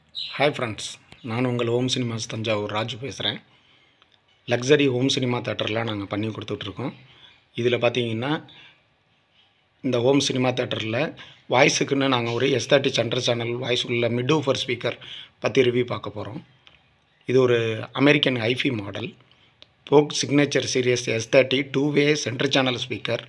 hi friends நான் உங்கள் home cinemas Thanjavur Raju பேசுகிறேன் லக்ஸரி ஹோம் சினிமா தேட்டர்லாம் நாங்கள் பண்ணி கொடுத்துட்ருக்கோம் இதில் பார்த்தீங்கன்னா இந்த ஹோம் சினிமா தேட்டரில் வாய்ஸுக்குன்னு நாங்கள் ஒரு S thirty centre channel voice உள்ள மிட் ஊஃபர் ஸ்பீக்கர் பற்றி ரிவ்யூ பார்க்க போகிறோம் இது ஒரு American hifi model Polk signature series S thirty two way centre channel speaker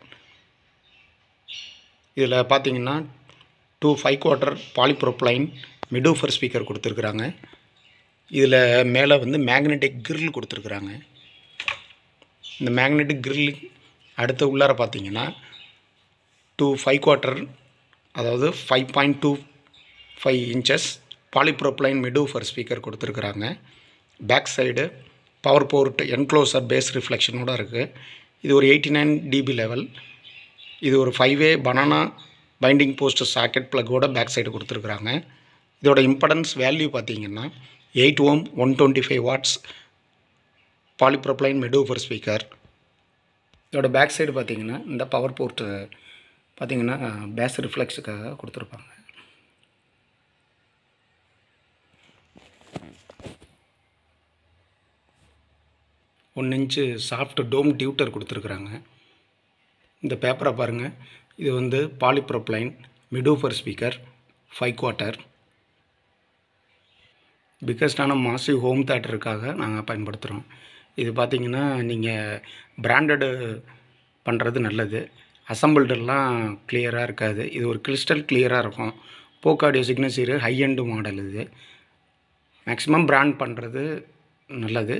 இதில் பார்த்தீங்கன்னா two five quarter polypropylene midwoofer speaker கொடுத்துருக்குறாங்க இதில் மேலே வந்து மேக்னெட்டிக் கிரில் கொடுத்துருக்குறாங்க இந்த மேக்னெட்டிக் கிரில் அடுத்த உள்ளார பார்த்தீங்கன்னா டூ ஃபைவ் குவார்ட்டர் அதாவது five point two five inches polypropylene midwoofer speaker கொடுத்துருக்குறாங்க back side power port enclosure bass ரிஃப்ளெக்ஷனோட இருக்குது இது ஒரு எயிட்டி நைன் டிபி லெவல் இது ஒரு five way banana binding post socket ப்ளக்கோட பேக் சைடு கொடுத்துருக்குறாங்க இதோட இம்படன்ஸ் வேல்யூ பார்த்தீங்கன்னா eight ohm one twenty five watts polypropylene midwoofer speaker இதோட பேக் சைடு பார்த்தீங்கன்னா இந்த பவர் போர்ட்டு பார்த்தீங்கன்னா பேஸ் ரிஃப்ளெக்ஸுக்காக கொடுத்துருப்பாங்க ஒன் இன்ச்சு சாஃப்ட் டோம் டியூட்டர் கொடுத்துருக்குறாங்க இந்த பேப்பரை பாருங்கள் இது வந்து polypropylene midwoofer speaker five quarter பிக்கஸ்டான மாசிவ் ஹோம் தேட்டருக்காக நாங்கள் பயன்படுத்துகிறோம் இது பார்த்திங்கன்னா நீங்கள் பிராண்டடு பண்ணுறது நல்லது அசம்பிள்டெல்லாம் கிளியராக இருக்காது இது ஒரு கிறிஸ்டல் கிளியராக இருக்கும் Polk audio signature high end model இது மேக்ஸிமம் பிராண்ட் பண்ணுறது நல்லது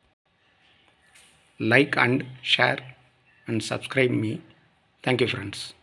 like and share and subscribe me thank you friends